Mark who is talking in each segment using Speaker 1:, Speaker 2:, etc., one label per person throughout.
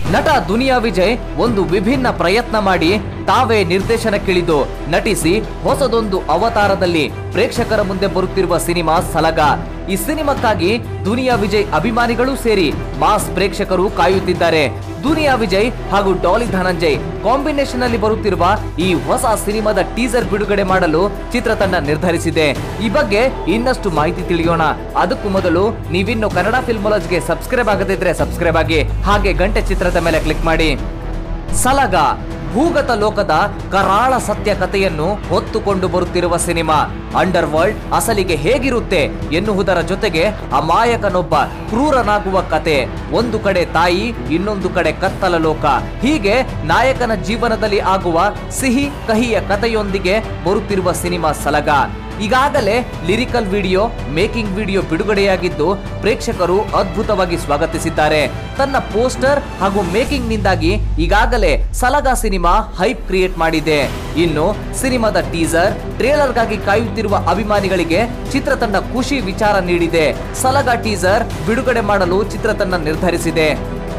Speaker 1: ನಟ ದುನಿಯಾ ವಿಜಯ್ ಒಂದು ವಿಭಿನ್ನ ಪ್ರಯತ್ನ ಮಾಡಿ ತಾವೇ ನಿರ್ದೇಶನಕ್ಕಿಳಿದು ನಟಿಸಿ ಹೊಸದೊಂದು ಅವತಾರದಲ್ಲಿ ಪ್ರೇಕ್ಷಕರ ಮುಂದೆ ಬರುತ್ತಿರುವ ಸಿನಿಮಾ ಸಲಗ ಈ ಸಿನಿಮಾಕ್ಕಾಗಿ ದುನಿಯಾ ವಿಜಯ್ ಅಭಿಮಾನಿಗಳು ಸೇರಿ ಮಾಸ್ ಪ್ರೇಕ್ಷಕರು ಕಾಯುತ್ತಿದ್ದಾರೆ ದುನಿಯಾ ವಿಜಯ್ ಹಾಗೂ ಡಾಲಿ ಧನಂಜಯ್ ಕಾಂಬಿನೇಷನ್ ಅಲ್ಲಿ ಬರುತ್ತಿರುವ ಈ ಹೊಸ ಸಿನಿಮಾದ ಟೀಸರ್ ಬಿಡುಗಡೆ ಮಾಡಲು ಚಿತ್ರತಂಡ ನಿರ್ಧರಿಸಿದೆ ಈ ಬಗ್ಗೆ ಇನ್ನಷ್ಟು ಮಾಹಿತಿ ತಿಳಿಯೋಣ ಅದಕ್ಕೂ ಮೊದಲು ನೀವಿನ್ನು ಕನ್ನಡ ಫಿಲ್ಮಾಲಜ್ಗೆ ಸಬ್ಸ್ಕ್ರೈಬ್ ಆಗದಿದ್ರೆ ಸಬ್ಸ್ಕ್ರೈಬ್ ಆಗಿ ಹಾಗೆ ಗಂಟೆ ಚಿತ್ರದ ಮೇಲೆ ಕ್ಲಿಕ್ ಮಾಡಿ ಸಲಗ ಭೂಗತ ಲೋಕದ ಕರಾಳ ಸತ್ಯ ಕಥೆಯನ್ನು ಹೊತ್ತುಕೊಂಡು ಬರುತ್ತಿರುವ ಸಿನಿಮಾ ಅಂಡರ್ ವರ್ಲ್ಡ್ ಅಸಲಿಗೆ ಹೇಗಿರುತ್ತೆ ಎನ್ನುವುದರ ಜೊತೆಗೆ ಅಮಾಯಕನೊಬ್ಬ ಕ್ರೂರನಾಗುವ ಕತೆ ಒಂದು ಕಡೆ ತಾಯಿ ಇನ್ನೊಂದು ಕಡೆ ಕತ್ತಲ ಲೋಕ ಹೀಗೆ ನಾಯಕನ ಜೀವನದಲ್ಲಿ ಆಗುವ ಸಿಹಿ ಕಹಿಯ ಕಥೆಯೊಂದಿಗೆ ಬರುತ್ತಿರುವ ಸಿನಿಮಾ ಸಲಗ ಈಗಾಗಲೇ ಲಿರಿಕಲ್ ವಿಡಿಯೋ ಮೇಕಿಂಗ್ ವಿಡಿಯೋ ಬಿಡುಗಡೆಯಾಗಿದ್ದು ಪ್ರೇಕ್ಷಕರು ಅದ್ಭುತವಾಗಿ ಸ್ವಾಗತಿಸಿದ್ದಾರೆ ತನ್ನ ಪೋಸ್ಟರ್ ಹಾಗೂ ಮೇಕಿಂಗ್ ನಿಂದಾಗಿ ಈಗಾಗಲೇ ಸಲಗ ಸಿನಿಮಾ ಹೈಪ್ ಕ್ರಿಯೇಟ್ ಮಾಡಿದೆ ಇನ್ನು ಸಿನಿಮಾದ ಟೀಸರ್ ಟ್ರೇಲರ್ಗಾಗಿ ಕಾಯುತ್ತಿರುವ ಅಭಿಮಾನಿಗಳಿಗೆ ಚಿತ್ರತಂಡ ಖುಷಿ ವಿಚಾರ ನೀಡಿದೆ ಸಲಗ ಟೀಸರ್ ಬಿಡುಗಡೆ ಮಾಡಲು ಚಿತ್ರತಂಡ ನಿರ್ಧರಿಸಿದೆ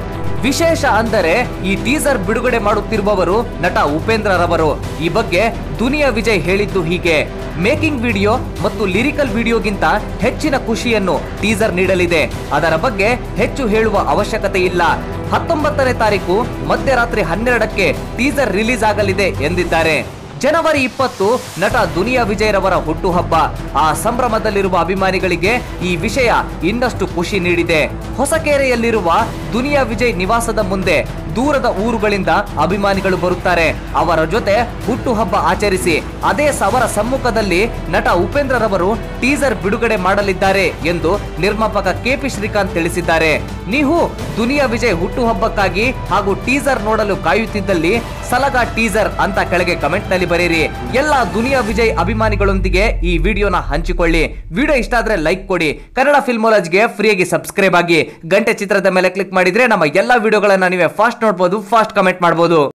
Speaker 1: ವಿಶೇಷ ಅಂದರೆ ಈ ಟೀಸರ್ ಬಿಡುಗಡೆ ಮಾಡುತ್ತಿರುವವರು ನಟ ಉಪೇಂದ್ರ ರವರು ಈ ಬಗ್ಗೆ ದುನಿಯಾ ವಿಜಯ್ ಹೇಳಿದ್ದು ಹೀಗೆ ಮೇಕಿಂಗ್ ವಿಡಿಯೋ ಮತ್ತು ಲಿರಿಕಲ್ ವಿಡಿಯೋಗಿಂತ ಹೆಚ್ಚಿನ ಖುಷಿಯನ್ನು ಟೀಸರ್ ನೀಡಲಿದೆ ಅದರ ಬಗ್ಗೆ ಹೆಚ್ಚು ಹೇಳುವ ಅವಶ್ಯಕತೆ ಇಲ್ಲ ಹತ್ತೊಂಬತ್ತನೇ ತಾರೀಕು ಮಧ್ಯರಾತ್ರಿ ಹನ್ನೆರಡಕ್ಕೆ ಟೀಸರ್ ರಿಲೀಸ್ ಆಗಲಿದೆ ಎಂದಿದ್ದಾರೆ ಜನವರಿ ಇಪ್ಪತ್ತು ನಟ ದುನಿಯಾ ವಿಜಯ್ ರವರ ಹುಟ್ಟುಹಬ್ಬ ಆ ಸಂಭ್ರಮದಲ್ಲಿರುವ ಅಭಿಮಾನಿಗಳಿಗೆ ಈ ವಿಷಯ ಇನ್ನಷ್ಟು ಖುಷಿ ನೀಡಿದೆ ಹೊಸಕೆರೆಯಲ್ಲಿರುವ ದುನಿಯಾ ವಿಜಯ್ ನಿವಾಸದ ಮುಂದೆ ದೂರದ ಊರುಗಳಿಂದ ಅಭಿಮಾನಿಗಳು ಬರುತ್ತಾರೆ ಅವರ ಜೊತೆ ಹುಟ್ಟುಹಬ್ಬ ಆಚರಿಸಿ ಅದೇ ಅವರ ಸಮ್ಮುಖದಲ್ಲಿ ನಟ ಉಪೇಂದ್ರ ರವರು ಟೀಸರ್ ಬಿಡುಗಡೆ ಮಾಡಲಿದ್ದಾರೆ ಎಂದು ನಿರ್ಮಾಪಕ ಕೆಪಿ ಶ್ರೀಕಾಂತ್ ತಿಳಿಸಿದ್ದಾರೆ ನೀವು ದುನಿಯಾ ವಿಜಯ್ ಹುಟ್ಟುಹಬ್ಬಕ್ಕಾಗಿ ಹಾಗೂ ಟೀಸರ್ ನೋಡಲು ಕಾಯುತ್ತಿದ್ದಲ್ಲಿ ಸಲಗ ಟೀಸರ್ ಅಂತ ಕೆಳಗೆ ಕಮೆಂಟ್ ನಲ್ಲಿ ಬರೆಯಿರಿ ಎಲ್ಲ ದುನಿಯಾ ವಿಜಯ್ ಅಭಿಮಾನಿಗಳೊಂದಿಗೆ ಈ ವಿಡಿಯೋನ ಹಂಚಿಕೊಳ್ಳಿ ವಿಡಿಯೋ ಇಷ್ಟ ಆದ್ರೆ ಲೈಕ್ ಕೊಡಿ ಕನ್ನಡ ಫಿಲ್ಮಾಲಜ್ಗೆ ಫ್ರೀಯಾಗಿ ಸಬ್ಸ್ಕ್ರೈಬ್ ಆಗಿ ಗಂಟೆ ಚಿತ್ರದ ಮೇಲೆ ಕ್ಲಿಕ್ ಮಾಡಿದ್ರೆ ನಮ್ಮ ಎಲ್ಲಾ ವಿಡಿಯೋಗಳನ್ನ ನೀವೇ ಫಾಸ್ಟ್ ನೋಡ್ಬೋದು ಫಾಸ್ಟ್ ಕಮೆಂಟ್ ಮಾಡ್ಬೋದು